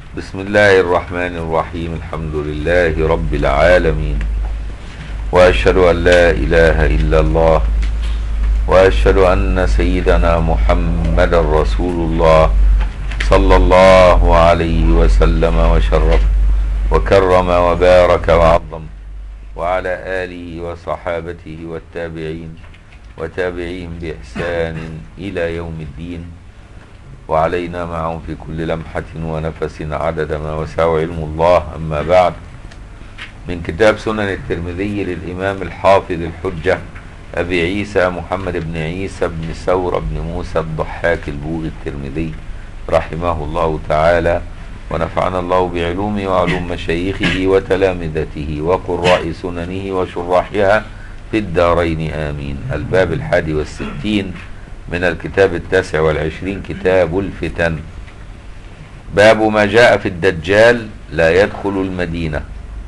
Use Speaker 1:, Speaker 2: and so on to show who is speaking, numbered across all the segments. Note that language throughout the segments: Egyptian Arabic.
Speaker 1: بسم الله الرحمن الرحيم الحمد لله رب العالمين واشهد ان لا اله الا الله واشهد ان سيدنا محمد رسول الله صلى الله عليه وسلم وشرف وكرم وبارك وعظم وعلى اله وصحابته والتابعين وتابعيهم باحسان الى يوم الدين وعلينا معهم في كل لمحة ونفس عدد ما وسع علم الله أما بعد من كتاب سنن الترمذي للإمام الحافظ الحجة أبي عيسى محمد بن عيسى بن ثور بن موسى الضحاك البوغي الترمذي رحمه الله تعالى ونفعنا الله بعلومه وعلوم مشايخه وتلامذته وقراء سننه وشراحها في الدارين آمين الباب الحادي والستين من الكتاب التاسع والعشرين كتاب الفتن باب ما جاء في الدجال لا يدخل المدينة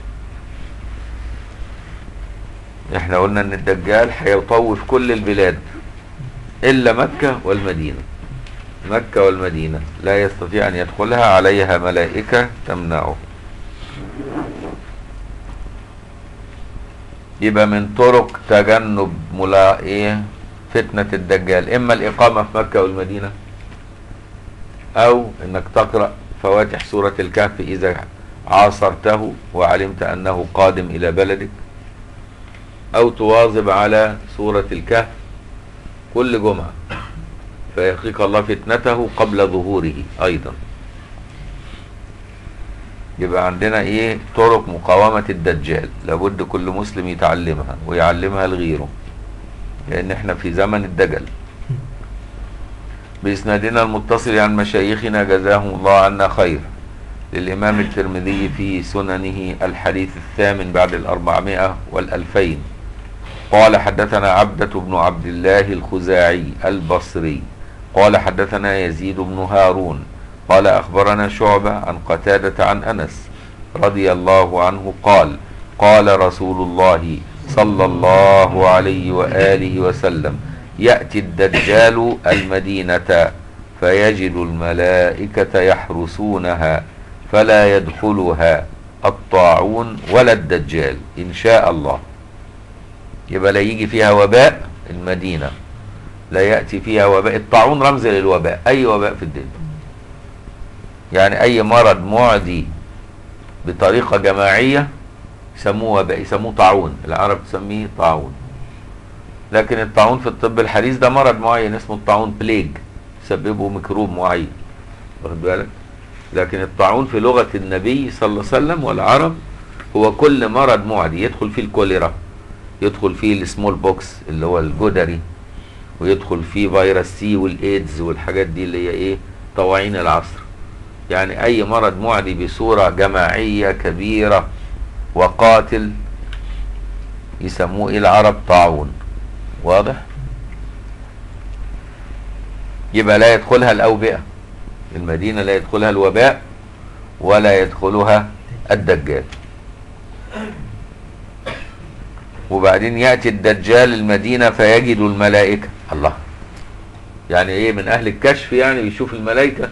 Speaker 1: احنا قلنا ان الدجال هيطوف كل البلاد الا مكة والمدينة مكة والمدينة لا يستطيع ان يدخلها عليها ملائكة تمنعه يبقى من طرق تجنب ملا ايه فتنة الدجال إما الإقامة في مكة والمدينة أو إنك تقرأ فواتح سورة الكهف إذا عاصرته وعلمت أنه قادم إلى بلدك أو تواظب على سورة الكهف كل جمعة فيقيك الله فتنته قبل ظهوره أيضا يبقى عندنا ايه طرق مقاومة الدجال لابد كل مسلم يتعلمها ويعلمها لغيره لان احنا في زمن الدجل باسنادنا المتصل عن مشايخنا جزاهم الله عنا خير للامام الترمذي في سننه الحديث الثامن بعد الاربعمائة والالفين قال حدثنا عبدة بن عبد الله الخزاعي البصري قال حدثنا يزيد بن هارون قال اخبرنا شعبة عن قتادة عن انس رضي الله عنه قال قال رسول الله صلى الله عليه وآله وسلم يأتي الدجال المدينة فيجد الملائكة يحرسونها فلا يدخلها الطاعون ولا الدجال إن شاء الله يبقى لا يجي فيها وباء المدينة لا يأتي فيها وباء الطاعون رمز للوباء أي وباء في الدنيا يعني أي مرض معدي بطريقة جماعية يسموه وباء يسموه طاعون العرب تسميه طاعون لكن الطاعون في الطب الحديث ده مرض معين اسمه الطاعون بليج يسببه ميكروب معين واخد بالك لكن الطاعون في لغة النبي صلى الله عليه وسلم والعرب هو كل مرض معدي يدخل فيه الكوليرا يدخل فيه السمول بوكس اللي هو الجدري ويدخل فيه فيروس سي والايدز والحاجات دي اللي هي ايه طواعين العصر يعني اي مرض معدي بصورة جماعية كبيرة وقاتل يسموه ايه العرب طاعون واضح يبقى لا يدخلها الاوبئة المدينة لا يدخلها الوباء ولا يدخلها الدجال وبعدين يأتي الدجال المدينة فيجد الملائكة الله يعني ايه من اهل الكشف يعني بيشوف الملائكة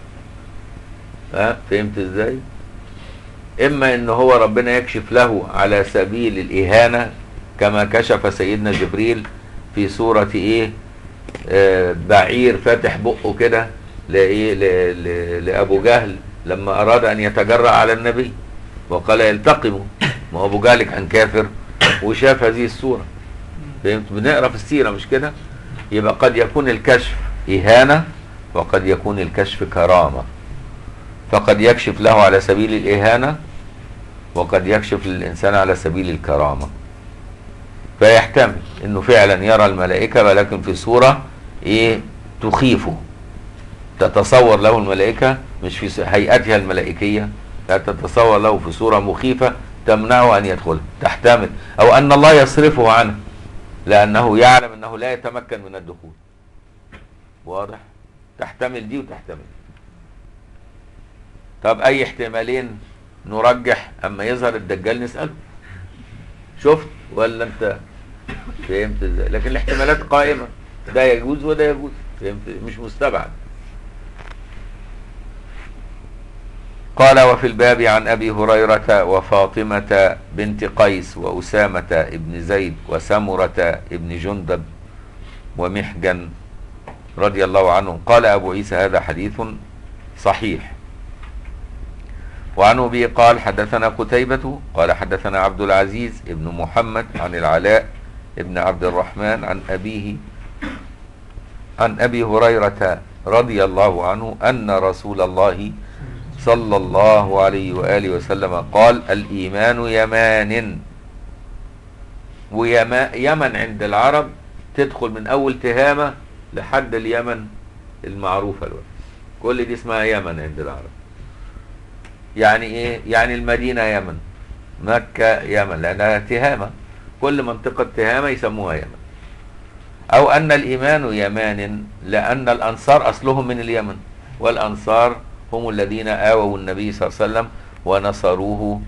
Speaker 1: ها فهمت ازاي اما ان هو ربنا يكشف له على سبيل الاهانة كما كشف سيدنا جبريل في سورة ايه آه بعير فاتح بقه كده لايه لابو جهل لما اراد ان يتجرأ على النبي وقال يلتقموا ما هو ابو جهل كان كافر وشاف هذه الصورة فهمت بنقرا في السيرة مش كده يبقى قد يكون الكشف اهانة وقد يكون الكشف كرامة فقد يكشف له على سبيل الإهانة وقد يكشف للإنسان على سبيل الكرامة فيحتمل انه فعلا يرى الملائكة ولكن في صورة ايه تخيفه تتصور له الملائكة مش في هيئتها الملائكية لا تتصور له في صورة مخيفة تمنعه ان يدخل تحتمل او ان الله يصرفه عنه لانه يعلم انه لا يتمكن من الدخول واضح تحتمل دي وتحتمل طب اي احتمالين نرجح اما يظهر الدجال نسأله شفت ولا انت فهمت ازاي لكن الاحتمالات قائمة ده يجوز وده يجوز فهمت مش مستبعد قال وفي الباب عن أبي هريرة وفاطمة بنت قيس وأسامة ابن زيد وسمرة ابن جندب ومحجن رضي الله عنهم قال أبو عيسى هذا حديث صحيح وعن أبي قال حدثنا قتيبة قال حدثنا عبد العزيز ابن محمد عن العلاء ابن عبد الرحمن عن أبيه عن أبي هريرة رضي الله عنه أن رسول الله صلى الله عليه وآله وسلم قال الإيمان يمان ويمن عند العرب تدخل من أول تهامة لحد اليمن المعروفة الوقت كل دي اسمها يمن عند العرب يعني ايه يعني المدينة يمن مكة يمن لأنها تهامة كل منطقة تهامة يسموها يمن أو أن الإيمان يمان لأن الأنصار أصلهم من اليمن والأنصار هم الذين آووا النبي صلى الله عليه وسلم ونصروه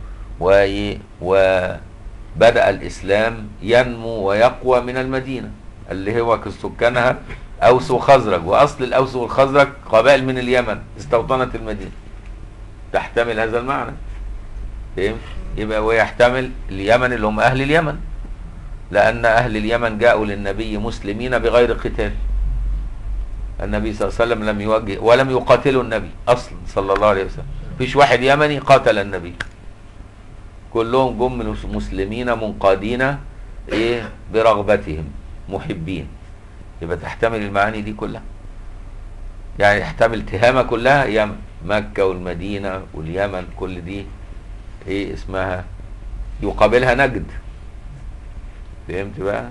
Speaker 1: وبدأ الإسلام ينمو ويقوى من المدينة اللي هو سكانها أوس وخزرج وأصل الأوس والخزرج قبائل من اليمن استوطنت المدينة تحتمل هذا المعنى فهمت يبقى ويحتمل اليمن اللي هم أهل اليمن لأن أهل اليمن جاءوا للنبي مسلمين بغير قتال النبي صلى الله عليه وسلم لم يوجه ولم يقاتلوا النبي أصلا صلى الله عليه وسلم فيش واحد يمني قاتل النبي كلهم جم مسلمين منقادين ايه برغبتهم محبين يبقى تحتمل المعاني دي كلها يعني يحتمل تهامة كلها يمن مكة والمدينة واليمن كل دي ايه اسمها يقابلها نجد فهمت بقى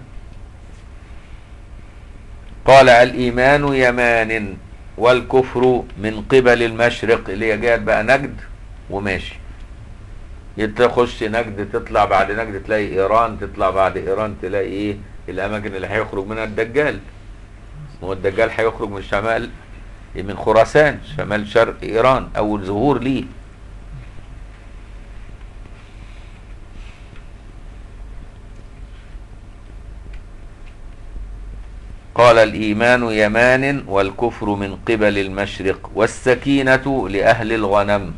Speaker 1: قال الإيمان يمان والكفر من قبل المشرق اللي هي جاية بقى نجد وماشي تخش نجد تطلع بعد نجد تلاقي إيران تطلع بعد إيران تلاقي إيه الأماكن اللي هيخرج منها الدجال هو الدجال هيخرج من شمال من خراسان شمال شرق إيران أول ظهور ليه قال الإيمان يمان والكفر من قبل المشرق والسكينة لأهل الغنم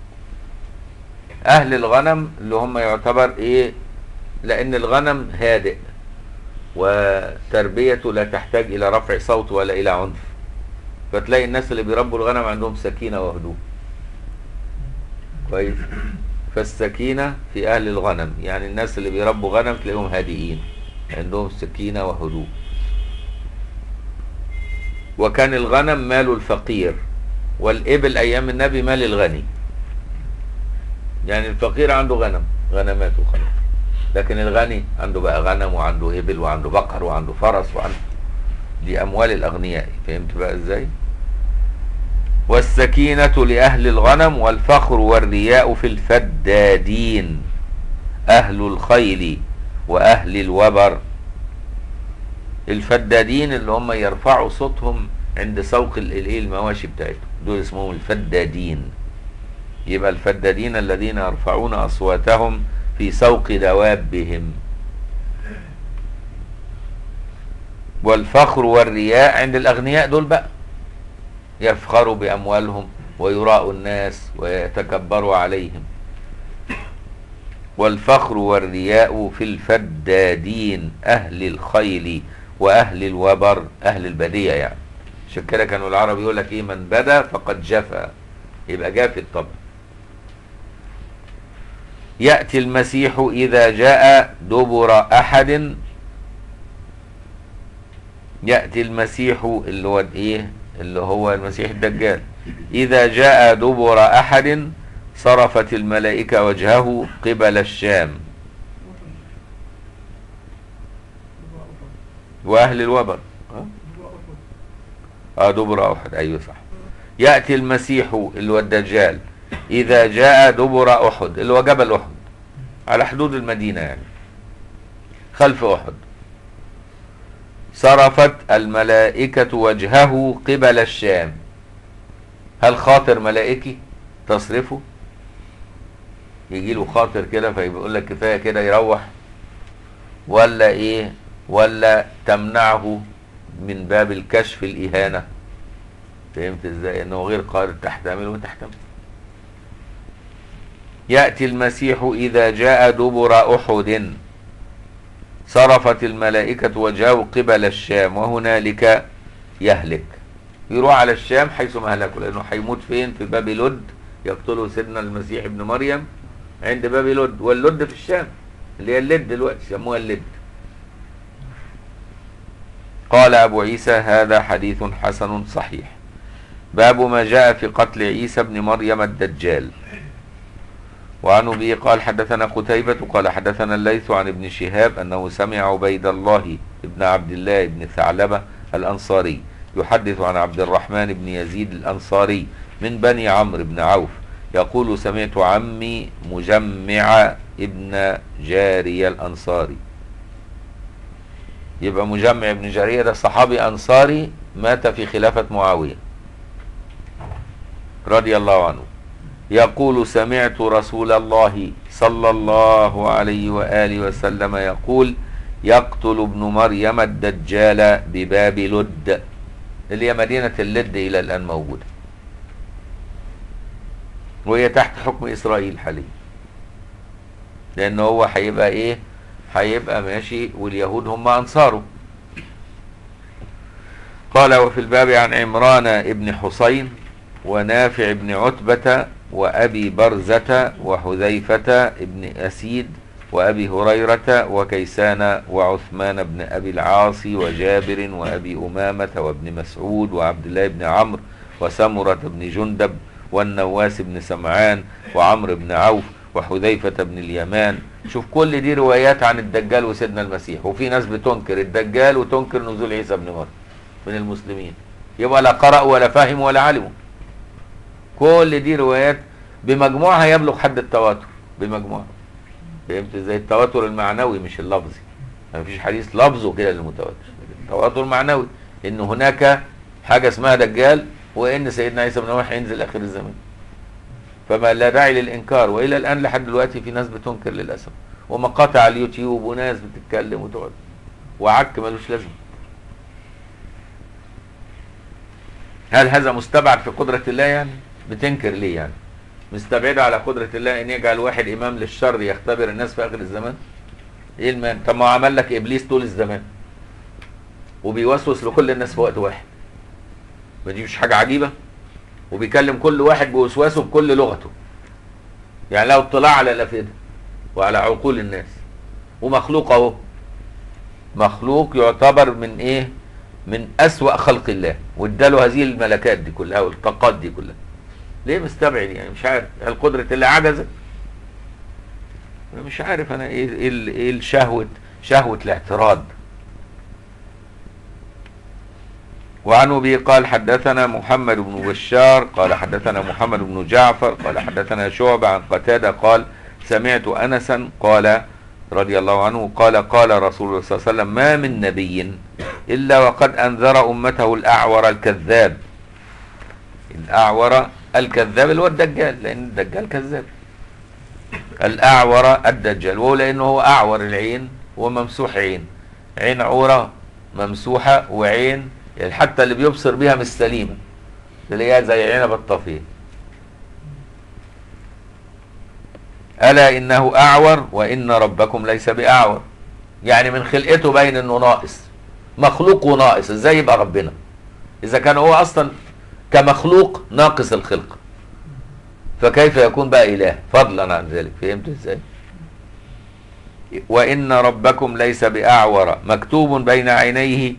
Speaker 1: أهل الغنم اللي هم يعتبر إيه لأن الغنم هادئ وتربيته لا تحتاج إلى رفع صوت ولا إلى عنف فتلاقي الناس اللي بيربوا الغنم عندهم سكينة وهدوء كويس فالسكينة في أهل الغنم يعني الناس اللي بيربوا غنم تلاقيهم هادئين عندهم سكينة وهدوء وكان الغنم مال الفقير والإبل أيام النبي مال الغني يعني الفقير عنده غنم غنماته خلاص لكن الغني عنده بقى غنم وعنده إبل وعنده بقر وعنده فرس وعنده دي أموال الأغنياء فهمت بقى إزاي والسكينة لأهل الغنم والفخر والرياء في الفدادين أهل الخيل وأهل الوبر الفدادين اللي هم يرفعوا صوتهم عند سوق الايه المواشي بتاعتهم دول اسمهم الفدادين يبقى الفدادين الذين يرفعون اصواتهم في سوق دوابهم والفخر والرياء عند الاغنياء دول بقى يفخروا باموالهم ويراءوا الناس ويتكبروا عليهم والفخر والرياء في الفدادين اهل الخيل واهل الوبر اهل البديه يعني عشان كده كانوا العرب يقول لك ايه من بدا فقد جفا يبقى جافي الطبع ياتي المسيح اذا جاء دبر احد ياتي المسيح اللي هو ايه اللي هو المسيح الدجال اذا جاء دبر احد صرفت الملائكه وجهه قبل الشام واهل الوبر اه دبر احد ايوه صح ياتي المسيح اللي هو الدجال اذا جاء دبر احد اللي هو جبل احد على حدود المدينه يعني خلف احد صرفت الملائكه وجهه قبل الشام هل خاطر ملائكي تصرفه يجي له خاطر كده فيقول لك كفايه كده يروح ولا ايه ولا تمنعه من باب الكشف الإهانة فهمت ازاي انه غير قادر تحتمل وتحتمل يأتي المسيح إذا جاء دبر أحد صرفت الملائكة وجهه قبل الشام وهنالك يهلك يروح على الشام حيث ما هلكه لأنه هيموت فين في باب لد يقتله سيدنا المسيح ابن مريم عند باب لد واللد في الشام اللي هي اللد دلوقتي يسموها اللد قال أبو عيسى هذا حديث حسن صحيح باب ما جاء في قتل عيسى بن مريم الدجال وعن أبي قال حدثنا قتيبة قال حدثنا الليث عن ابن شهاب أنه سمع عبيد الله ابن عبد الله بن ثعلبة الأنصاري يحدث عن عبد الرحمن بن يزيد الأنصاري من بني عمرو بن عوف يقول سمعت عمي مجمع ابن جارية الأنصاري يبقى مجمع ابن جارية ده صحابي أنصاري مات في خلافة معاوية رضي الله عنه يقول سمعت رسول الله صلى الله عليه وآله وسلم يقول يقتل ابن مريم الدجال بباب لد اللي هي مدينة اللد إلى الآن موجودة وهي تحت حكم إسرائيل حاليا لأن هو هيبقى إيه هيبقى ماشي واليهود هم أنصاره قال وفي الباب عن عمران ابن حسين ونافع بن عتبة وأبي برزة وحذيفة بن أسيد وأبي هريرة وكيسان وعثمان بن أبي العاص وجابر وأبي أمامة وابن مسعود وعبد الله بن عمرو وسمرة بن جندب والنواس بن سمعان وعمرو بن عوف وحذيفة بن اليمان شوف كل دي روايات عن الدجال وسيدنا المسيح وفي ناس بتنكر الدجال وتنكر نزول عيسى بن مريم من المسلمين يبقى لا قرأوا ولا فهموا ولا علموا كل دي روايات بمجموعها يبلغ حد التواتر بمجموعها فهمت زي التواتر المعنوي مش اللفظي ما فيش حديث لفظه كده للمتواتر التواتر معنوي ان هناك حاجه اسمها دجال وان سيدنا عيسى بن مريم هينزل اخر الزمان فما لا داعي للانكار والى الان لحد دلوقتي في ناس بتنكر للاسف ومقاطع على اليوتيوب وناس بتتكلم وتقعد وعك ملوش لازمه هل هذا مستبعد في قدرة الله يعني بتنكر ليه يعني مستبعدة على قدرة الله ان يجعل واحد امام للشر يختبر الناس في اخر الزمان ايه المان طب ما هو عمل لك ابليس طول الزمان وبيوسوس لكل الناس في وقت واحد ما دي مش حاجة عجيبة وبيكلم كل واحد بوسواسه بكل لغته يعني له اطلاع على الافئدة وعلى عقول الناس ومخلوق اهو مخلوق يعتبر من ايه من اسوأ خلق الله واداله هذه الملكات دي كلها والطاقات دي كلها ليه مستبعد يعني مش عارف هل قدرة الله عجزت مش عارف انا ايه ايه ال- ايه الشهوة شهوة الاعتراض وعن ابي قال حدثنا محمد بن بشار قال حدثنا محمد بن جعفر قال حدثنا شعبة عن قتادة قال سمعت انسا قال رضي الله عنه قال قال رسول الله صلى الله عليه وسلم ما من نبي الا وقد انذر امته الاعور الكذاب الاعور الكذاب اللي هو الدجال لان الدجال كذاب الاعور الدجال وهو لانه هو اعور العين وممسوح عين عين عوره ممسوحه وعين يعني حتى اللي بيبصر بيها مش سليمه تلاقيها زي عنب الطفيه الا انه اعور وان ربكم ليس باعور يعني من خلقته باين انه ناقص مخلوق وناقص ازاي يبقى ربنا اذا كان هو اصلا كمخلوق ناقص الخلق فكيف يكون بقى اله فضلا عن ذلك فهمت ازاي وان ربكم ليس باعور مكتوب بين عينيه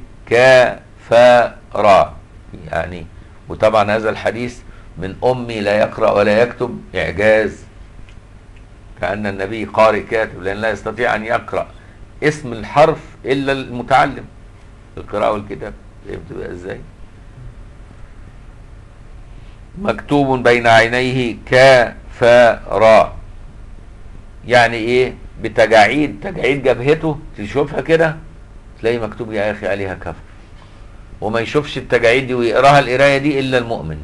Speaker 1: كافرا يعني وطبعا هذا الحديث من امي لا يقرا ولا يكتب اعجاز كان النبي قارئ كاتب لان لا يستطيع ان يقرا اسم الحرف الا المتعلم القراءه والكتاب فهمت بقى ازاي مكتوب بين عينيه كافرا يعني ايه بتجاعيد تجاعيد جبهته تشوفها كده تلاقي مكتوب يا اخي عليها كفر وما يشوفش التجاعيد دي ويقراها القرايه دي الا المؤمن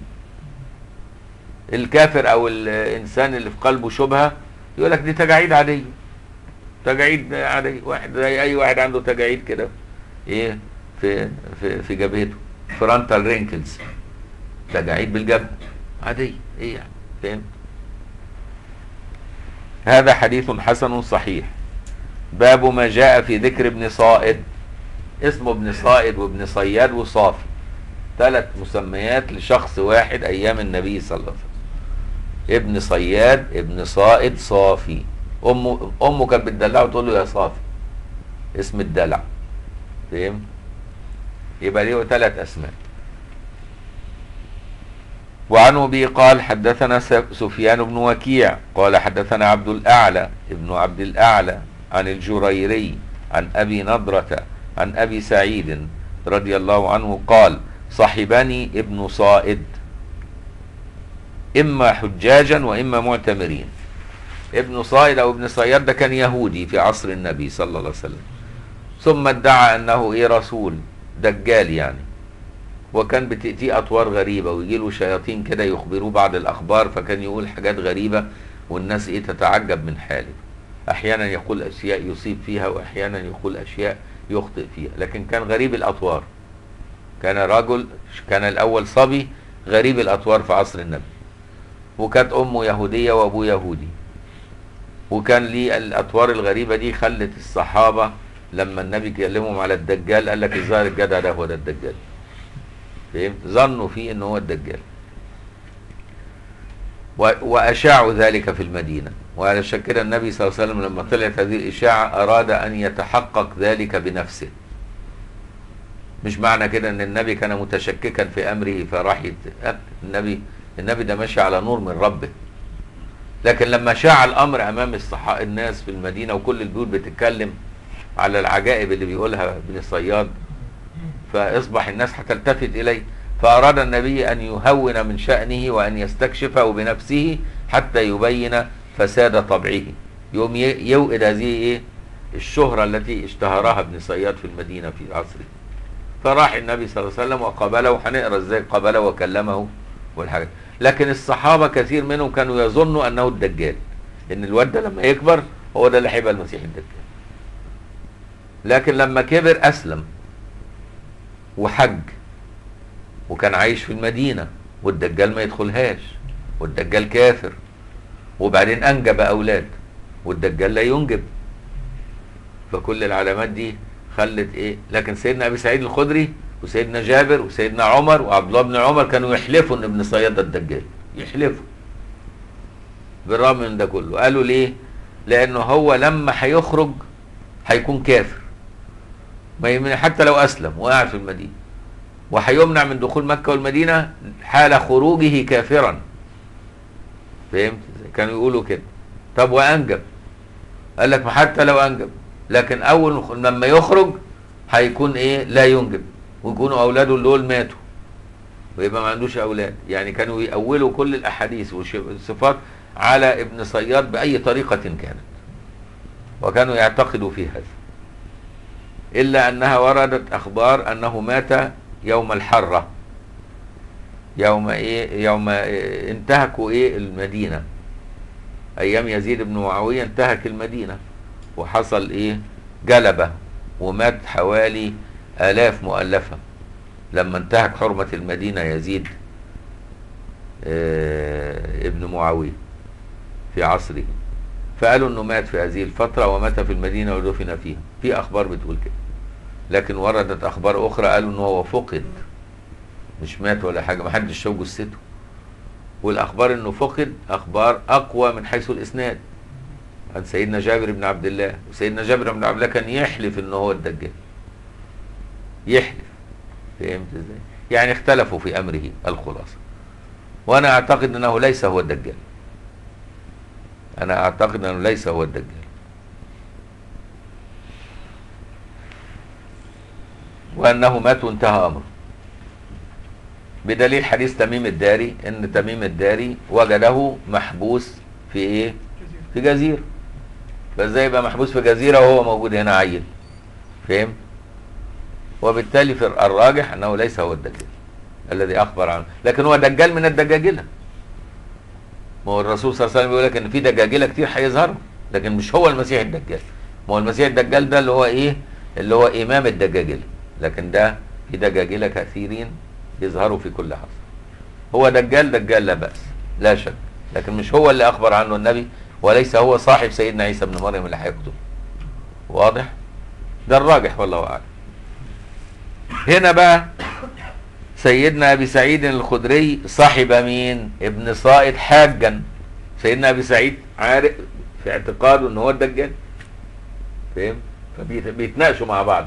Speaker 1: الكافر او الانسان اللي في قلبه شبهه يقول لك دي تجاعيد عاديه تجاعيد عاديه واحد زي اي واحد عنده تجاعيد كده ايه في في في جبهته فرونتال رينكلز تجاعيد بالجبهه عاديه ايه يعني فهمت هذا حديث حسن صحيح باب ما جاء في ذكر ابن صائد اسمه ابن صائد وابن صياد وصافي ثلاث مسميات لشخص واحد ايام النبي صلى الله عليه وسلم ابن صياد ابن صائد صافي امه امه كانت بتدلعه وتقول له يا صافي اسم الدلع فهمت يبقى ليه ثلاث اسماء وعن ابي قال حدثنا سفيان بن وكيع قال حدثنا عبد الاعلى ابن عبد الاعلى عن الجريري عن ابي نضره عن ابي سعيد رضي الله عنه قال صحبني ابن صائد اما حجاجا واما معتمرين ابن صائد او ابن صياد ده كان يهودي في عصر النبي صلى الله عليه وسلم ثم ادعى انه ايه رسول دجال يعني وكان بتأتيه أطوار غريبة ويجي له شياطين كده يخبروه بعض الأخبار فكان يقول حاجات غريبة والناس إيه تتعجب من حاله أحيانا يقول أشياء يصيب فيها وأحيانا يقول أشياء يخطئ فيها لكن كان غريب الأطوار كان رجل كان الأول صبي غريب الأطوار في عصر النبي وكانت أمه يهودية وأبوه يهودي وكان ليه الأطوار الغريبة دي خلت الصحابة لما النبي كلمهم على الدجال قال لك الظاهر الجدع ده هو ده الدجال فهمت ظنوا فيه ان هو الدجال واشاعوا ذلك في المدينه وعلشان كده النبي صلى الله عليه وسلم لما طلعت هذه الاشاعه اراد ان يتحقق ذلك بنفسه مش معنى كده ان النبي كان متشككا في امره فراح يت... النبي النبي ده ماشي على نور من ربه لكن لما شاع الامر امام الصحاء الناس في المدينه وكل البيوت بتتكلم على العجائب اللي بيقولها ابن الصياد فاصبح الناس هتلتفت اليه فاراد النبي ان يهون من شانه وان يستكشفه بنفسه حتى يبين فساد طبعه يوم يوئد هذه ايه الشهره التي اشتهرها ابن صياد في المدينه في عصره فراح النبي صلى الله عليه وسلم وقابله وهنقرا ازاي قابله وكلمه والحاجات لكن الصحابه كثير منهم كانوا يظنوا انه الدجال ان الواد ده لما يكبر هو ده اللي هيبقى المسيح الدجال لكن لما كبر اسلم وحج وكان عايش في المدينة والدجال ما يدخلهاش والدجال كافر وبعدين أنجب أولاد والدجال لا ينجب فكل العلامات دي خلت إيه لكن سيدنا أبي سعيد الخدري وسيدنا جابر وسيدنا عمر وعبد الله بن عمر كانوا يحلفوا ان ابن صياد ده الدجال يحلفوا بالرغم من ده كله قالوا ليه لانه هو لما هيخرج هيكون كافر ما يمنع حتى لو اسلم وقاعد في المدينه وهيمنع من دخول مكه والمدينه حال خروجه كافرا فهمت كانوا يقولوا كده طب وانجب قال لك ما حتى لو انجب لكن اول لما يخرج هيكون ايه لا ينجب ويكونوا اولاده دول ماتوا ويبقى ما عندوش اولاد يعني كانوا يأولوا كل الاحاديث والصفات على ابن صياد باي طريقه كانت وكانوا يعتقدوا في هذا إلا أنها وردت أخبار أنه مات يوم الحرة يوم إيه يوم إيه انتهكوا إيه المدينة أيام يزيد بن معاوية انتهك المدينة وحصل إيه جلبة ومات حوالي آلاف مؤلفة لما انتهك حرمة المدينة يزيد اه ابن معاوية في عصره فقالوا انه مات في هذه الفترة ومات في المدينة ودفن فيها في اخبار بتقول كده لكن وردت اخبار اخرى قالوا انه هو فقد مش مات ولا حاجة ما حدش شاف جثته والاخبار انه فقد اخبار اقوى من حيث الاسناد عن سيدنا جابر بن عبد الله وسيدنا جابر بن عبد الله كان يحلف ان هو الدجال يحلف فهمت ازاي يعني اختلفوا في امره الخلاصة وانا اعتقد انه ليس هو الدجال انا اعتقد انه ليس هو الدجال وانه مات وانتهى امره بدليل حديث تميم الداري ان تميم الداري وجده محبوس في ايه في جزيره فازاي يبقى محبوس في جزيره وهو موجود هنا عيل فهمت وبالتالي في الراجح انه ليس هو الدجال الذي اخبر عنه لكن هو دجال من الدجاجله ما هو الرسول صلى الله عليه وسلم بيقول لك ان في دجاجله كتير هيظهروا لكن مش هو المسيح الدجال ما هو المسيح الدجال ده اللي هو ايه اللي هو امام الدجاجله لكن ده في دجاجله كثيرين يظهروا في كل عصر هو دجال دجال لا باس لا شك لكن مش هو اللي اخبر عنه النبي وليس هو صاحب سيدنا عيسى ابن مريم اللي هيكتب واضح ده الراجح والله اعلم هنا بقى سيدنا ابي سعيد الخدري صاحب مين ابن صائد حاجا سيدنا ابي سعيد عارف في اعتقاده ان هو الدجال فاهم فبيتناقشوا مع بعض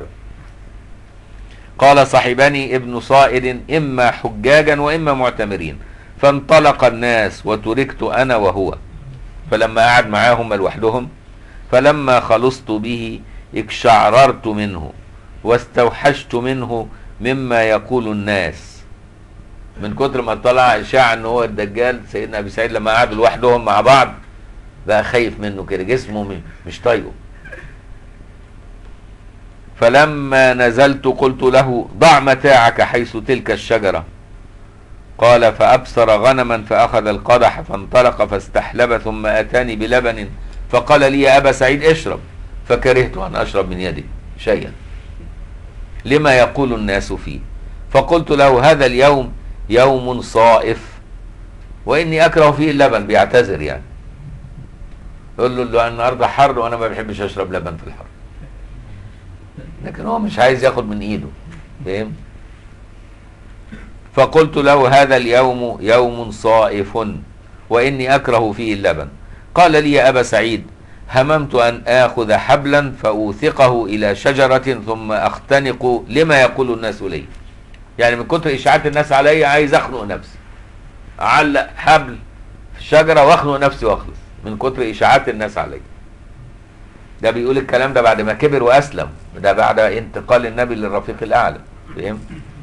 Speaker 1: قال صاحبني ابن صائد اما حجاجا واما معتمرين فانطلق الناس وتركت انا وهو فلما قعد معاهم لوحدهم فلما خلصت به اكشعررت منه واستوحشت منه مما يقول الناس من كتر ما طلع اشاعه ان هو الدجال سيدنا ابي سعيد لما قعدوا لوحدهم مع بعض بقى خايف منه كده جسمه مش طايقه فلما نزلت قلت له ضع متاعك حيث تلك الشجرة قال فأبصر غنما فأخذ القدح فانطلق فاستحلب ثم أتاني بلبن فقال لي يا أبا سعيد اشرب فكرهت أن أشرب من يده شيئا لما يقول الناس فيه فقلت له هذا اليوم يوم صائف وإني أكره فيه اللبن بيعتذر يعني يقول له النهارده حر وأنا ما بحبش أشرب لبن في الحر لكن هو مش عايز ياخد من ايده فاهم فقلت له هذا اليوم يوم صائف واني اكره فيه اللبن قال لي يا ابا سعيد هممت ان اخذ حبلا فاوثقه الى شجره ثم اختنق لما يقول الناس لي يعني من كتر اشاعات الناس علي عايز اخنق نفسي اعلق حبل في الشجره واخنق نفسي واخلص من كتر اشاعات الناس علي ده بيقول الكلام ده بعد ما كبر واسلم ده بعد انتقال النبي للرفيق الاعلى فاهم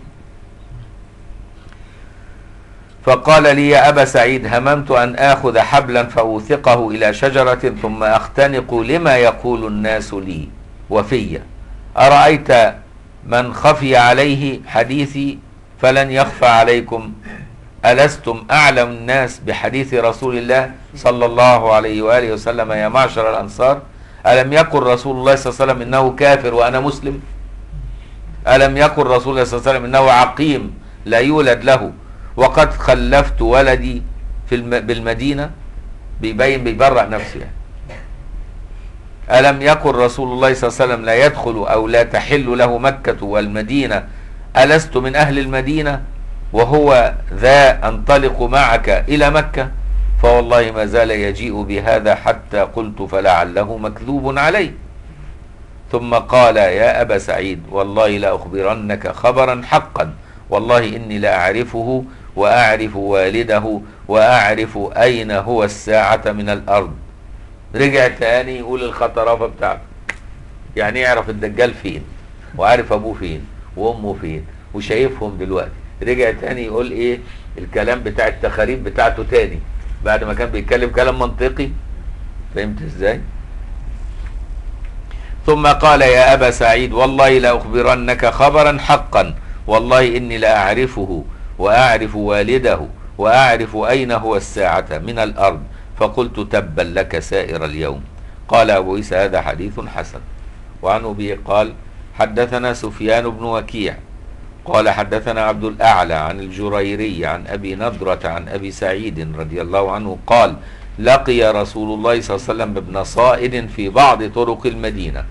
Speaker 1: فقال لي يا ابا سعيد هممت ان اخذ حبلا فاوثقه الى شجره ثم اختنق لما يقول الناس لي وفي ارايت من خفي عليه حديثي فلن يخفى عليكم ألستم أعلم الناس بحديث رسول الله صلى الله عليه وآله وسلم يا معشر الأنصار ألم يقل رسول الله صلى الله عليه وسلم إنه كافر وأنا مسلم ألم يقل رسول الله صلى الله عليه وسلم إنه عقيم لا يولد له وقد خلفت ولدي في الم... بالمدينة بيبين بيبرأ نفسه يعني. ألم يقل رسول الله صلى الله عليه وسلم لا يدخل أو لا تحل له مكة والمدينة ألست من أهل المدينة وهو ذا أنطلق معك إلى مكة فوالله ما زال يجيء بهذا حتى قلت فلعله مكذوب عليه ثم قال يا أبا سعيد والله لأخبرنك خبرا حقا والله إني لأعرفه وأعرف والده وأعرف أين هو الساعة من الأرض رجع تاني يقول الخطرافة بتاعته يعني يعرف الدجال فين وعارف أبوه فين وأمه فين وشايفهم دلوقتي رجع تاني يقول إيه الكلام بتاع التخاريف بتاعته تاني بعد ما كان بيتكلم كلام منطقي فهمت ازاي ثم قال يا ابا سعيد والله لاخبرنك خبرا حقا والله اني لاعرفه واعرف والده واعرف اين هو الساعه من الارض فقلت تبا لك سائر اليوم قال ابو عيسى هذا حديث حسن وعن ابي قال حدثنا سفيان بن وكيع قال حدثنا عبد الأعلى عن الجريري عن أبي نضرة عن أبي سعيد رضي الله عنه قال لقي رسول الله صلى الله عليه وسلم ابن صائد في بعض طرق المدينة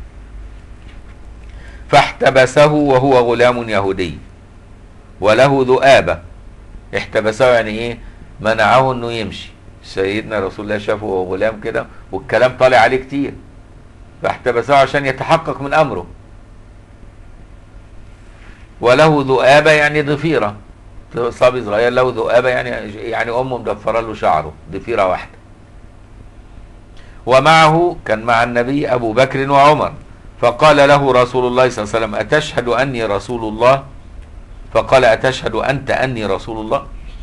Speaker 1: فاحتبسه وهو غلام يهودي وله ذؤابة احتبسه يعني ايه منعه انه يمشي سيدنا رسول الله شافه وهو غلام كده والكلام طالع عليه كتير فاحتبسه عشان يتحقق من امره وله ذؤابة يعني ضفيرة صبي صغير له ذؤابة يعني يعني أمه مدفرة له شعره ضفيرة واحدة ومعه كان مع النبي أبو بكر وعمر فقال له رسول الله صلى الله عليه وسلم أتشهد أني رسول الله فقال أتشهد أنت أني رسول الله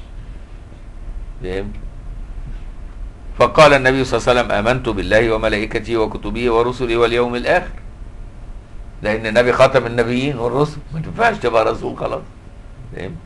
Speaker 1: فهم فقال النبي صلى الله عليه وسلم آمنت بالله وملائكته وكتبه ورسله واليوم الآخر لان النبي خاتم النبيين والرسل ما تنفعش تبقى رسول خلاص فاهم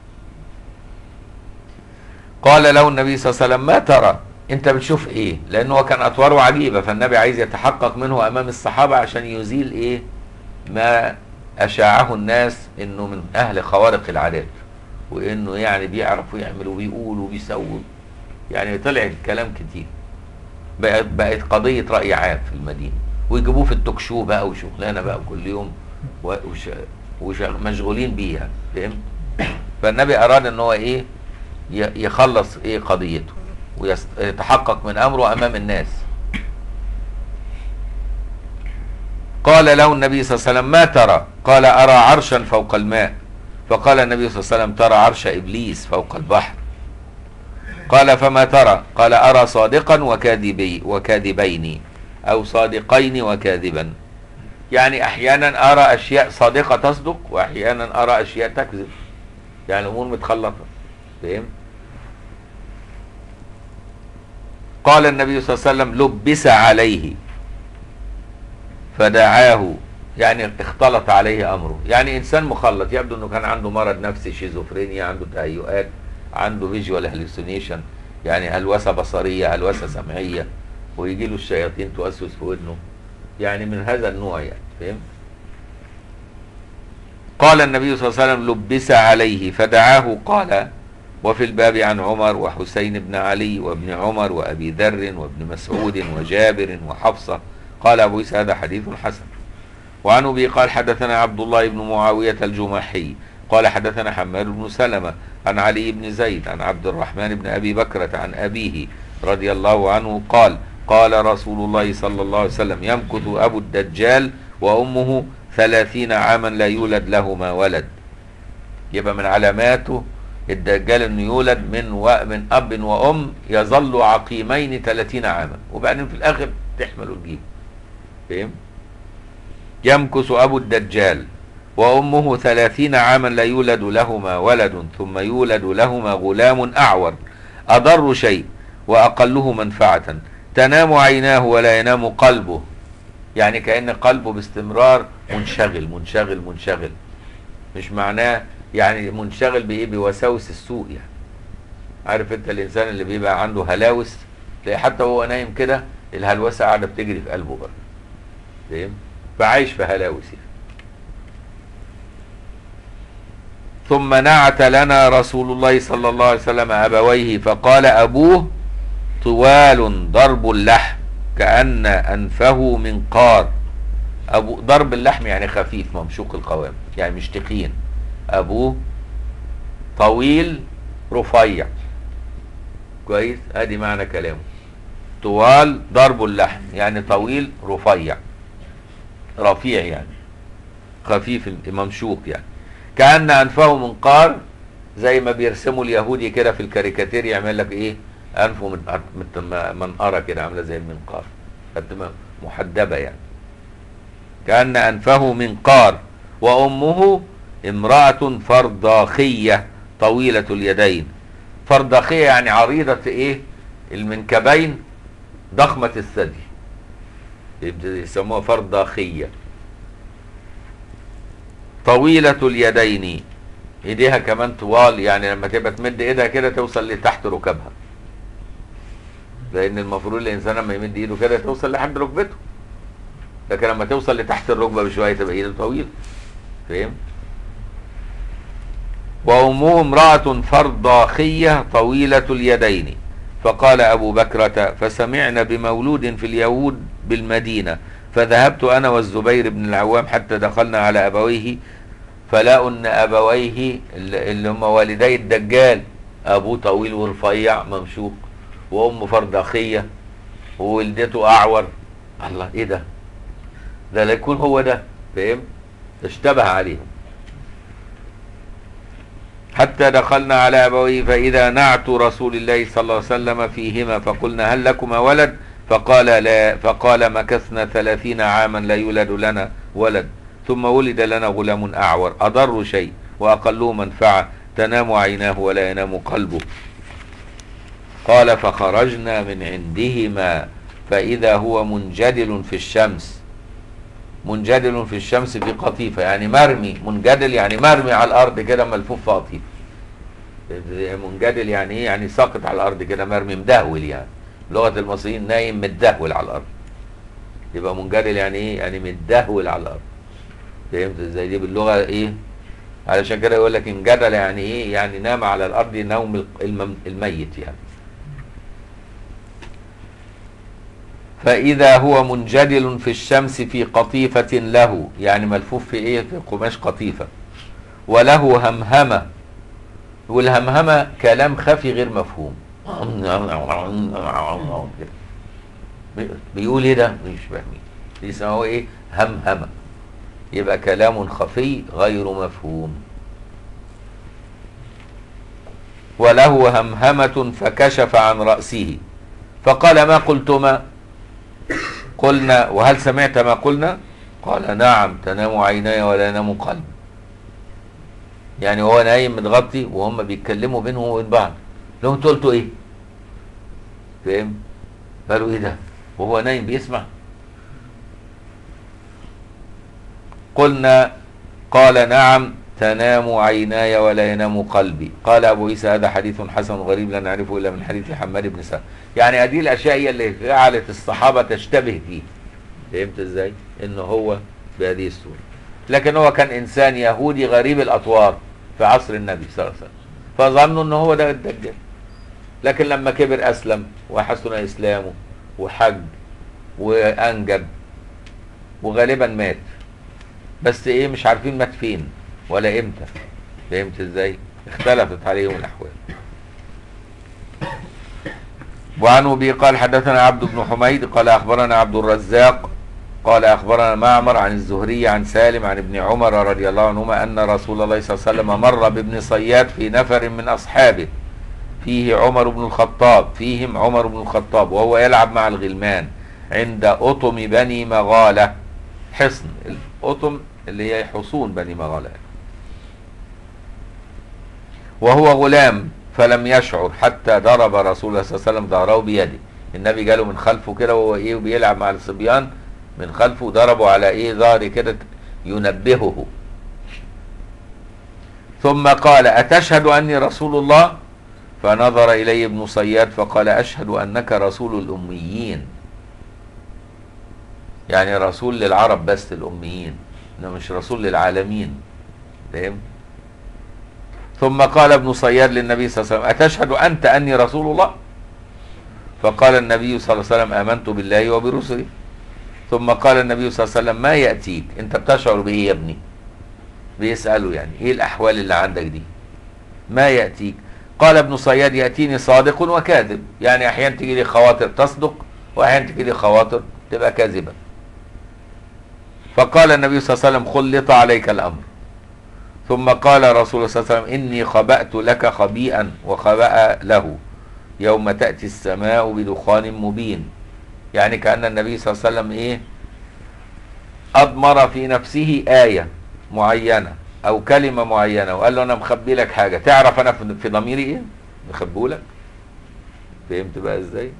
Speaker 1: قال له النبي صلى الله عليه وسلم ما ترى انت بتشوف ايه لانه هو كان اطواره عجيبه فالنبي عايز يتحقق منه امام الصحابه عشان يزيل ايه ما اشاعه الناس انه من اهل خوارق العادات وانه يعني بيعرف ويعمل وبيقول وبيسوي يعني طلع الكلام كتير بقت بقت قضيه راي عام في المدينه ويجيبوه في التوك شو بقى وشغلانه بقى كل يوم و- وش وش مشغولين بيها فهمت فالنبي اراد ان هو ايه ي- يخلص ايه قضيته ويتحقق من امره امام الناس قال له النبي صلى الله عليه وسلم ما ترى قال ارى عرشا فوق الماء فقال النبي صلى الله عليه وسلم ترى عرش ابليس فوق البحر قال فما ترى قال ارى صادقا وكاذبي وكاذبين او صادقين وكاذبا يعني احيانا ارى اشياء صادقه تصدق واحيانا ارى اشياء تكذب يعني الامور متخلطه فهمت قال النبي صلى الله عليه وسلم لبس عليه فدعاه يعني اختلط عليه امره يعني انسان مخلط يبدو انه كان عنده مرض نفسي شيزوفرينيا عنده تهيؤات عنده فيجوال هلوسينيشن يعني هلوسه بصريه هلوسه سمعيه ويجي له الشياطين توسوس في ودنه يعني من هذا النوع يعني فهمت قال النبي صلى الله عليه وسلم لبس عليه فدعاه قال وفي الباب عن عمر وحسين بن علي وابن عمر وابي ذر وابن مسعود وجابر وحفصه قال ابو عيسى هذا حديث حسن وعن ابي قال حدثنا عبد الله بن معاويه الجمحي قال حدثنا حماد بن سلمه عن علي بن زيد عن عبد الرحمن بن ابي بكره عن ابيه رضي الله عنه قال قال رسول الله صلى الله عليه وسلم يمكث ابو الدجال وامه ثلاثين عاما لا يولد لهما ولد يبقى من علاماته الدجال انه يولد من و... من اب وام يظل عقيمين 30 عاما وبعدين في الاخر تحمل وتجيب فاهم يمكث ابو الدجال وامه ثلاثين عاما لا يولد لهما ولد ثم يولد لهما غلام اعور اضر شيء واقله منفعه تنام عيناه ولا ينام قلبه يعني كأن قلبه باستمرار منشغل منشغل منشغل مش معناه يعني منشغل بايه بوساوس السوء يعني عارف انت الانسان اللي بيبقى عنده هلاوس تلاقي حتى وهو نايم كده الهلوسه قاعده بتجري في قلبه برضه فاهم فعايش في هلاوس يعني. ثم نعت لنا رسول الله صلى الله عليه وسلم ابويه فقال ابوه طوال ضرب اللحم كأن أنفه منقار أبو ضرب اللحم يعني خفيف ممشوق القوام يعني مش تخين أبوه طويل رفيع كويس ادي معنى كلامه طوال ضرب اللحم يعني طويل رفيع رفيع يعني خفيف ممشوق يعني كأن أنفه منقار زي ما بيرسموا اليهودي كده في الكاريكاتير يعمل لك ايه انفه من من- منقره كده عامله زي المنقار قد محدبه يعني كان انفه منقار وامه امراه فرداخيه طويله اليدين فرداخيه يعني عريضه ايه المنكبين ضخمه الثدي يبدأ يسموها فرداخيه طويله اليدين ايديها كمان طوال يعني لما تبقى تمد ايدها كده توصل لتحت ركبها لان المفروض الانسان لما يمد ايده كده توصل لحد ركبته لكن لما توصل لتحت الركبه بشويه تبقى ايده طويله فاهم وامه امراه فرداخيه طويله اليدين فقال ابو بكره فسمعنا بمولود في اليهود بالمدينه فذهبت انا والزبير بن العوام حتى دخلنا على ابويه فلقوا ان ابويه اللي اللي هم والدي الدجال ابوه طويل ورفيع ممشوق وامه فرداخيه وولدته اعور الله ايه ده ده لا يكون هو ده فاهم اشتبه عليهم حتى دخلنا على ابويه فاذا نعت رسول الله صلى الله عليه وسلم فيهما فقلنا هل لكما ولد فقال لا فقال مكثنا ثلاثين عاما لا يولد لنا ولد ثم ولد لنا غلام اعور اضر شيء واقله منفعه تنام عيناه ولا ينام قلبه قال فخرجنا من عندهما فإذا هو منجدل في الشمس منجدل في الشمس في قطيفة يعني مرمي منجدل يعني مرمي على الأرض كده ملفوف في قطيفة منجدل يعني ايه يعني ساقط على الأرض كده مرمي مدهول يعني لغة المصريين نايم متدهول على الأرض يبقى منجدل يعني ايه يعني متدهول على الأرض فهمت ازاي دي باللغة ايه علشان كده يقول لك انجدل يعني ايه يعني نام على الأرض نوم المم- الميت يعني فإذا هو منجدل في الشمس في قطيفة له يعني ملفوف في إيه في قماش قطيفة وله همهمة والهمهمة كلام خفي غير مفهوم بيقول ايه ده مش فاهمين يسموه ايه همهمة يبقى كلام خفي غير مفهوم وله همهمة فكشف عن رأسه فقال ما قلتما قلنا وهل سمعت ما قلنا قال نعم تنام عيناي ولا ينام قلبي يعني هو نايم متغطي وهم بيتكلموا بينهم وبين بعض لو انتوا قلتوا ايه فاهم قالوا ايه ده وهو نايم بيسمع قلنا قال نعم تنام عيناي ولا ينام قلبي قال ابو عيسى هذا حديث حسن غريب لا نعرفه الا من حديث حماد بن سلمة يعني هذه الاشياء هي اللي جعلت الصحابه تشتبه فيه فهمت ازاي ان هو بهذه الصوره لكن هو كان انسان يهودي غريب الاطوار في عصر النبي صلى الله عليه وسلم فظنوا ان هو ده الدجال لكن لما كبر اسلم وحسن اسلامه وحج وانجب وغالبا مات بس ايه مش عارفين مات فين ولا امتى فهمت ازاي اختلفت عليهم الاحوال وعن ابي قال حدثنا عبد بن حميد قال اخبرنا عبد الرزاق قال اخبرنا معمر عن الزهري عن سالم عن ابن عمر رضي الله عنهما ان رسول الله صلى الله عليه وسلم مر بابن صياد في نفر من اصحابه فيه عمر بن الخطاب فيهم عمر بن الخطاب وهو يلعب مع الغلمان عند أطم بني مغالة حصن الأطم اللي هي حصون بني مغالة وهو غلام فلم يشعر حتى ضرب رسول الله صلى الله عليه وسلم ظهره بيده النبي جاله من خلفه كده وهو ايه بيلعب مع الصبيان من خلفه ضربه على ايه ظهره كده ينبهه ثم قال أتشهد أني رسول الله فنظر إليه ابن صياد فقال أشهد أنك رسول الأميين يعني رسول للعرب بس الأميين إنه مش رسول للعالمين فهم ثم قال ابن صياد للنبي صلى الله عليه وسلم أتشهد أنت أني رسول الله فقال النبي صلى الله عليه وسلم آمنت بالله وبرسله ثم قال النبي صلى الله عليه وسلم ما يأتيك أنت بتشعر بإيه يا ابني بيسأله يعني إيه الأحوال اللي عندك دي ما يأتيك قال ابن صياد يأتيني صادق وكاذب يعني أحيانا تجي لي خواطر تصدق وأحيانا تجي لي خواطر تبقى كاذبة فقال النبي صلى الله عليه وسلم خلط عليك الأمر ثم قال رسول الله صلى الله عليه وسلم إني خبأت لك خبيئا وخبأ له يوم تأتي السماء بدخان مبين يعني كأن النبي صلى الله عليه وسلم إيه أضمر في نفسه آية معينة أو كلمة معينة وقال له أنا مخبي لك حاجة تعرف أنا في ضميري إيه مخبولك فهمت بقى إزاي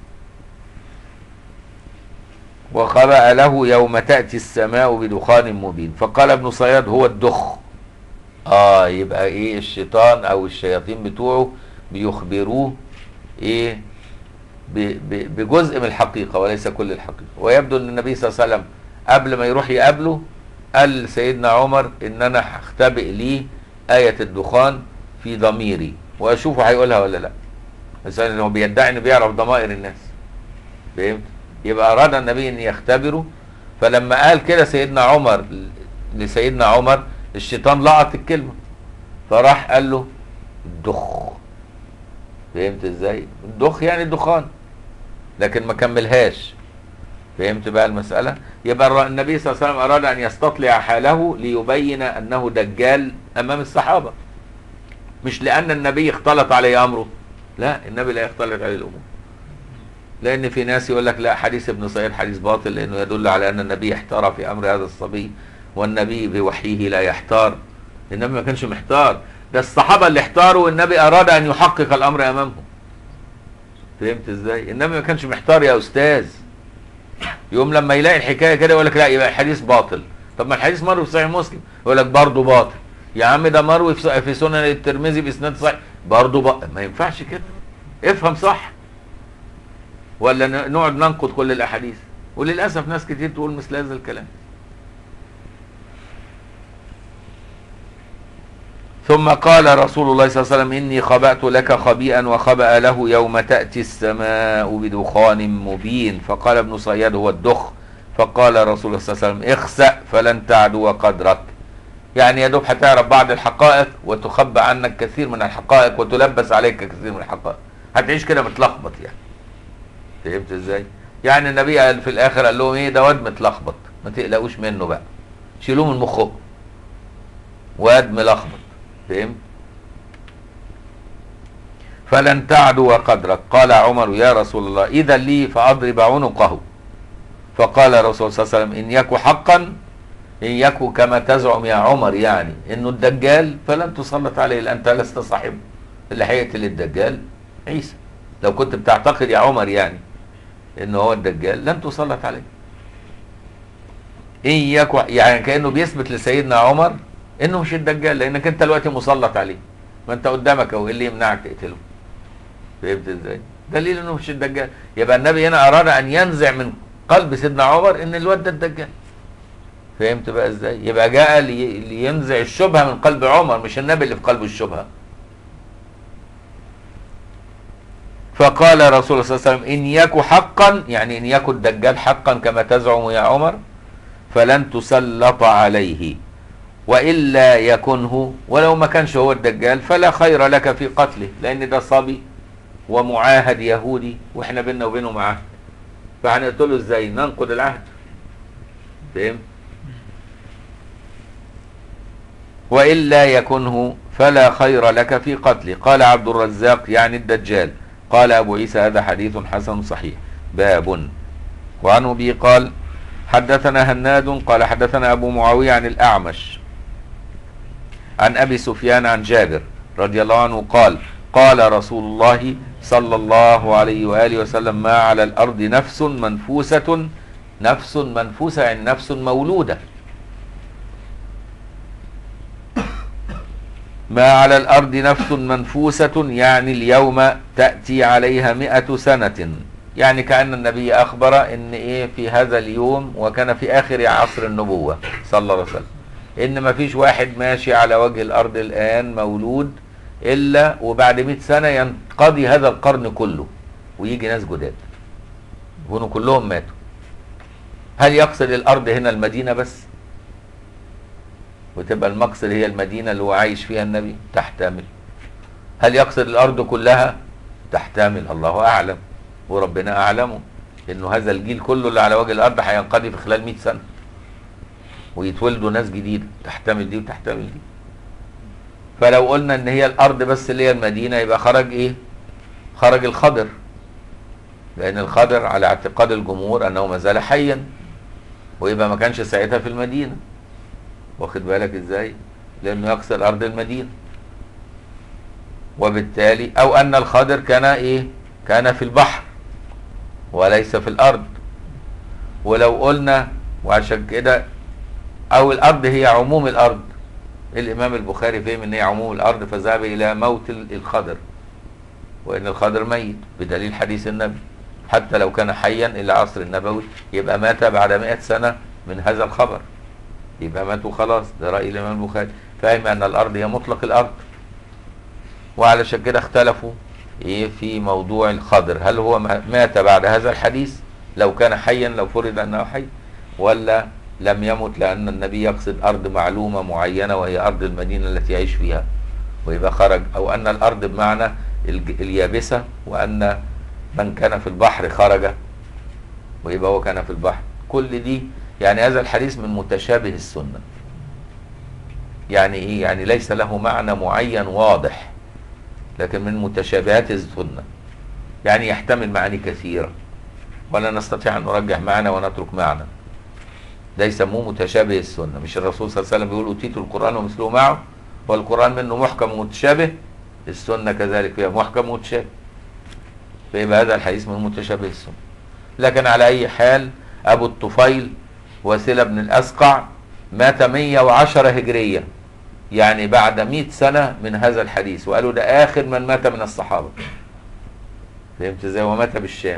Speaker 1: وخبأ له يوم تأتي السماء بدخان مبين فقال ابن صياد هو الدخ اه يبقى ايه الشيطان او الشياطين بتوعه بيخبروه ايه بجزء من الحقيقة وليس كل الحقيقة ويبدو ان النبي صلى الله عليه وسلم قبل ما يروح يقابله قال سيدنا عمر ان انا هختبئ لي آية الدخان في ضميري واشوفه هيقولها ولا لا بس هو بيدعي انه بيعرف ضمائر الناس فهمت يبقى اراد النبي ان يختبره فلما قال كده سيدنا عمر لسيدنا عمر الشيطان لقط الكلمة فراح قال له الدخ فهمت ازاي الدخ يعني الدخان لكن ما كملهاش فهمت بقى المسألة يبقى النبي صلى الله عليه وسلم أراد أن يستطلع حاله ليبين أنه دجال أمام الصحابة مش لأن النبي اختلط عليه أمره لا النبي لا يختلط عليه الأمور لأن في ناس يقول لك لا حديث ابن صياد حديث باطل لأنه يدل على أن النبي احتار في أمر هذا الصبي والنبي بوحيه لا يحتار النبي ما كانش محتار ده الصحابة اللي احتاروا والنبي أراد أن يحقق الأمر أمامهم فهمت ازاي النبي ما كانش محتار يا أستاذ يوم لما يلاقي الحكاية كده يقول لك لا يبقى الحديث باطل طب ما الحديث مروي في صحيح مسلم يقول لك برضه باطل يا عم ده مروي في سنن الترمذي باسناد صحيح برضه باطل ما ينفعش كده افهم صح ولا نقعد ننقد كل الاحاديث وللاسف ناس كتير تقول مثل هذا الكلام ثم قال رسول الله صلى الله عليه وسلم إني خبأت لك خبيئا وخبأ له يوم تأتي السماء بدخان مبين فقال ابن صياد هو الدخ فقال رسول الله صلى الله عليه وسلم اخسأ فلن تعدو قدرك يعني يا دوب هتعرف بعض الحقائق وتخبى عنك كثير من الحقائق وتلبس عليك كثير من الحقائق هتعيش كده متلخبط يعني فهمت ازاي يعني النبي قال في الاخر قال لهم ايه ده واد متلخبط ما تقلقوش منه بقى شيلوه من مخكم واد ملخبط فهمت فلن تعدو قدرك قال عمر يا رسول الله اذا لي فاضرب عنقه فقال الرسول صلى الله عليه وسلم ان يك حقا ان يك كما تزعم يا عمر يعني انه الدجال فلن تسلط عليه لان انت لست صاحبه اللي هيقتل الدجال عيسى لو كنت بتعتقد يا عمر يعني انه هو الدجال لن تسلط عليه ان يك يعني كانه بيثبت لسيدنا عمر انه مش الدجال لانك انت دلوقتي مسلط عليه ما انت قدامك اهو إيه اللي يمنعك تقتله فهمت ازاي دليل انه مش الدجال يبقى النبي هنا اراد ان ينزع من قلب سيدنا عمر ان الواد ده الدجال فهمت بقى ازاي يبقى جاء لي لينزع الشبهه من قلب عمر مش النبي اللي في قلبه الشبهه فقال رسول الله صلى الله عليه وسلم ان يك حقا يعني ان يك الدجال حقا كما تزعم يا عمر فلن تسلط عليه والا يكنه ولو ما كانش هو الدجال فلا خير لك في قتله لان ده صبي ومعاهد يهودي واحنا بينا وبينه معاهد فهنقتله ازاي ننقض العهد فهمت والا يكنه فلا خير لك في قتله قال عبد الرزاق يعني الدجال قال ابو عيسى هذا حديث حسن صحيح باب وعن ابي قال حدثنا هناد قال حدثنا ابو معاويه عن الاعمش عن ابي سفيان عن جابر رضي الله عنه قال قال رسول الله صلى الله عليه واله وسلم ما على الارض نفس منفوسه نفس منفوسه يعني نفس مولوده ما على الارض نفس منفوسه يعني اليوم تاتي عليها مئة سنه يعني كأن النبي أخبر إن إيه في هذا اليوم وكان في آخر عصر النبوة صلى الله عليه وسلم إن ما فيش واحد ماشي على وجه الأرض الآن مولود إلا وبعد 100 سنة ينقضي هذا القرن كله ويجي ناس جداد يكونوا كلهم ماتوا هل يقصد الأرض هنا المدينة بس وتبقى المقصد هي المدينة اللي هو عايش فيها النبي تحتمل هل يقصد الأرض كلها تحتمل الله أعلم وربنا اعلمه انه هذا الجيل كله اللي على وجه الارض هينقضي في خلال 100 سنه ويتولدوا ناس جديده تحتمل دي وتحتمل دي فلو قلنا ان هي الارض بس اللي هي المدينه يبقى خرج ايه خرج الخضر لان الخضر على اعتقاد الجمهور انه ما زال حيا ويبقى ما كانش ساعتها في المدينه واخد بالك ازاي لانه يقصد الارض المدينه وبالتالي او ان الخضر كان ايه كان في البحر وليس في الارض ولو قلنا وعشان كده او الارض هي عموم الارض الامام البخاري فهم ان هي عموم الارض فذهب الى موت الخضر وان الخضر ميت بدليل حديث النبي حتى لو كان حيا الى عصر النبوي يبقى مات بعد مئة سنة من هذا الخبر يبقى مات وخلاص ده رأي الامام البخاري فهم ان الارض هي مطلق الارض وعلشان كده اختلفوا ايه في موضوع الخضر هل هو مات بعد هذا الحديث لو كان حيا لو فرض انه حي ولا لم يمت لان النبي يقصد ارض معلومه معينه وهي ارض المدينه التي يعيش فيها ويبقى خرج او ان الارض بمعنى اليابسه وان من كان في البحر خرج ويبقى هو كان في البحر كل دي يعني هذا الحديث من متشابه السنه يعني ايه يعني ليس له معنى معين واضح لكن من متشابهات السنة يعني يحتمل معاني كثيرة ولا نستطيع أن نرجح معنى ونترك معنى ده يسموه متشابه السنة مش الرسول صلى الله عليه وسلم بيقول أوتيت القرآن ومثله معه والقرآن منه محكم ومتشابه السنة كذلك فيها محكم ومتشابه فيبقى هذا الحديث من متشابه السنة لكن على أي حال أبو الطفيل وسيلة بن الأسقع مات 110 هجرية يعني بعد مئة سنة من هذا الحديث وقالوا ده آخر من مات من الصحابة فهمت ازاي ومات بالشام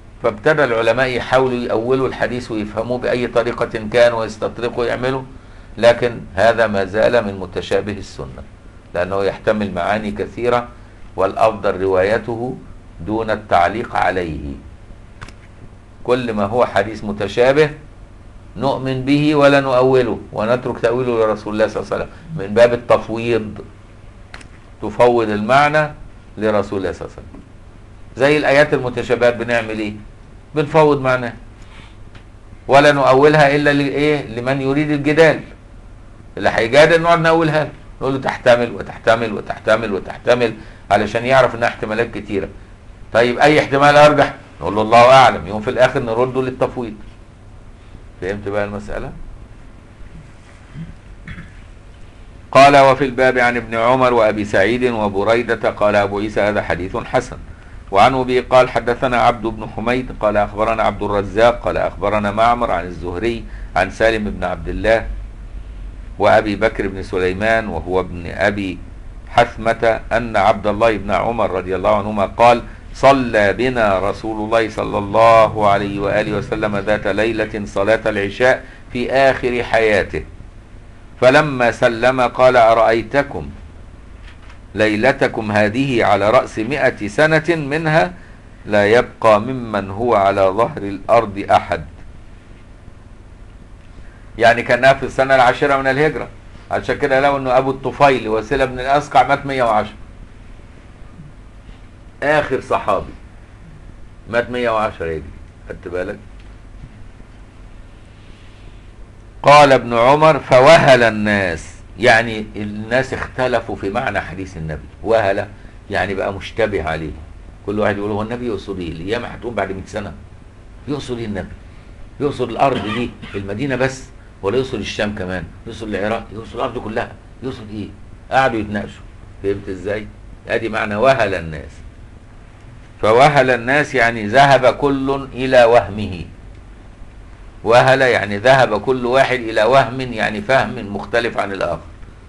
Speaker 1: فابتدى العلماء يحاولوا يأولوا الحديث ويفهموه بأي طريقة كان ويستطرقوا يعملوا لكن هذا ما زال من متشابه السنة لأنه يحتمل معاني كثيرة والأفضل روايته دون التعليق عليه كل ما هو حديث متشابه نؤمن به ولا نؤوله ونترك تأويله لرسول الله صلى الله عليه وسلم من باب التفويض تفوض المعنى لرسول الله صلى الله عليه وسلم زي الآيات المتشابهات بنعمل إيه؟ بنفوض معناها ولا نؤولها إلا لإيه؟ لمن يريد الجدال اللي هيجادل نقعد نقولها له نقول له تحتمل وتحتمل وتحتمل وتحتمل علشان يعرف انها احتمالات كتيره طيب اي احتمال ارجح نقول له الله اعلم يوم في الاخر نرده للتفويض فهمت بقى المساله قال وفي الباب عن ابن عمر وابي سعيد وبريده قال ابو عيسى هذا حديث حسن وعن ابي قال حدثنا عبد بن حميد قال اخبرنا عبد الرزاق قال اخبرنا معمر عن الزهري عن سالم بن عبد الله وابي بكر بن سليمان وهو ابن ابي حثمة ان عبد الله بن عمر رضي الله عنهما قال صلى بنا رسول الله صلى الله عليه واله وسلم ذات ليلة صلاة العشاء في اخر حياته فلما سلم قال ارايتكم ليلتكم هذه على رأس مئة سنة منها لا يبقى ممن هو على ظهر الأرض أحد يعني كانها في السنة العاشرة من الهجرة عشان كده لو انه ابو الطفيل وسيلة بن الاسقع مات 110 اخر صحابي مات 110 هجري خدت بالك قال ابن عمر فوهل الناس يعني الناس اختلفوا في معنى حديث النبي وهل يعني بقى مشتبه عليه كل واحد يقول هو النبي يقصد ايه الايام هتقوم بعد 100 سنه يقصد ايه النبي يقصد الارض دي المدينه بس ولا يقصد الشام كمان يقصد العراق يقصد الارض كلها يقصد ايه قعدوا يتناقشوا فهمت ازاي ادي معنى وهل الناس فوهل الناس يعني ذهب كل الى وهمه وهل يعني ذهب كل واحد الى وهم يعني فهم مختلف عن الاخر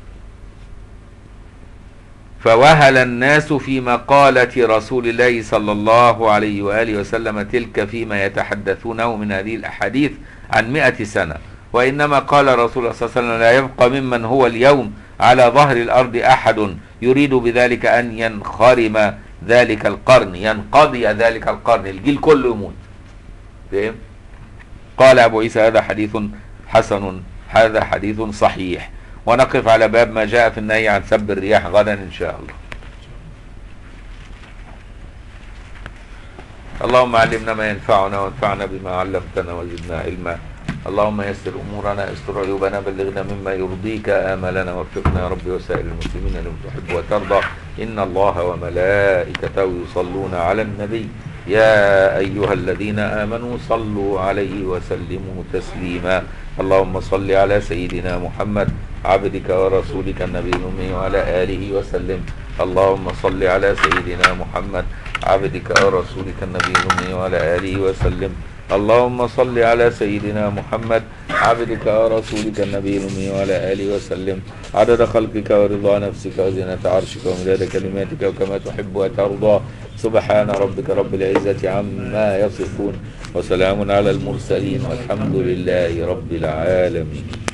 Speaker 1: فوهل الناس في مقالة رسول الله صلى الله عليه وآله وسلم تلك فيما يتحدثونه من هذه الأحاديث عن مئة سنة وإنما قال رسول الله صلى الله عليه وسلم لا يبقى ممن هو اليوم على ظهر الأرض أحد يريد بذلك أن ينخرم ذلك القرن ينقضي ذلك القرن الجيل كله يموت فهم؟ قال أبو عيسى هذا حديث حسن هذا حديث صحيح ونقف على باب ما جاء في النهي عن سب الرياح غدا إن شاء الله اللهم علمنا ما ينفعنا وانفعنا بما علمتنا وزدنا علما اللهم يسر امورنا استر عيوبنا بلغنا مما يرضيك املنا وفقنا يا رب وسائر المسلمين لما تحب وترضى ان الله وملائكته يصلون على النبي يا ايها الذين امنوا صلوا عليه وسلموا تسليما اللهم صل على سيدنا محمد عبدك ورسولك النبي الامي وعلى اله وسلم اللهم صل على سيدنا محمد عبدك ورسولك النبي الامي وعلى اله وسلم اللهم صل على سيدنا محمد عبدك ورسولك النبي الأمي وعلى آله وسلم عدد خلقك ورضا نفسك وزنة عرشك ومداد كلماتك وكما تحب وترضى سبحان ربك رب العزة عما يصفون وسلام على المرسلين والحمد لله رب العالمين